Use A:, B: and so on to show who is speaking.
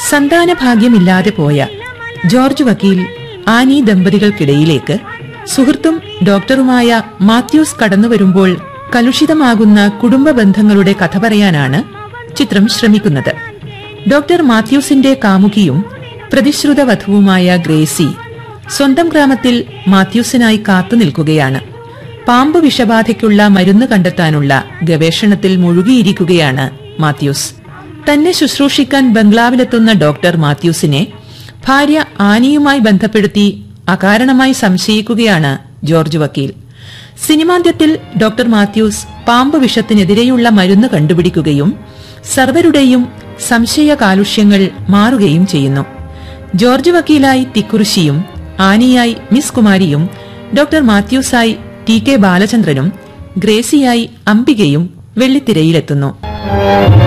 A: സന്താനഭാഗ്യമില്ലാതെ പോയ ജോർജ് വക്കീൽ ആനി ദമ്പതികൾക്കിടയിലേക്ക് സുഹൃത്തും ഡോക്ടറുമായ മാത്യൂസ് കടന്നുവരുമ്പോൾ കലുഷിതമാകുന്ന കുടുംബ ബന്ധങ്ങളുടെ കഥ പറയാനാണ് ചിത്രം ശ്രമിക്കുന്നത് ഡോക്ടർ മാത്യൂസിന്റെ കാമുകിയും പ്രതിശ്രുത വധുവുമായ ഗ്രേസി സ്വന്തം ഗ്രാമത്തിൽ മാത്യൂസിനായി കാത്തുനിൽക്കുകയാണ് പാമ്പ് വിഷബാധയ്ക്കുള്ള മരുന്ന് കണ്ടെത്താനുള്ള ഗവേഷണത്തിൽ മുഴുകിയിരിക്കുകയാണ് മാത്യൂസ് തന്നെ ശുശ്രൂഷിക്കാൻ ബംഗ്ലാവിലെത്തുന്ന ഡോക്ടർ മാത്യൂസിനെ ഭാര്യ ആനിയുമായി ബന്ധപ്പെടുത്തി അകാരണമായി സംശയിക്കുകയാണ് ജോർജ് വക്കീൽ സിനിമാന്ത്യത്തിൽ ഡോക്ടർ മാത്യൂസ് പാമ്പ് വിഷത്തിനെതിരെയുള്ള മരുന്ന് കണ്ടുപിടിക്കുകയും സർവരുടെയും സംശയ കാലുഷ്യങ്ങൾ മാറുകയും ചെയ്യുന്നു ജോർജ് വക്കീലായി തിക്കുറിശിയും ആനിയായി മിസ് കുമാരിയും ഡോക്ടർ മാത്യൂസായി ടി കെ ബാലചന്ദ്രനും ഗ്രേസിയായി അംബികയും വെള്ളിത്തിരയിലെത്തുന്നു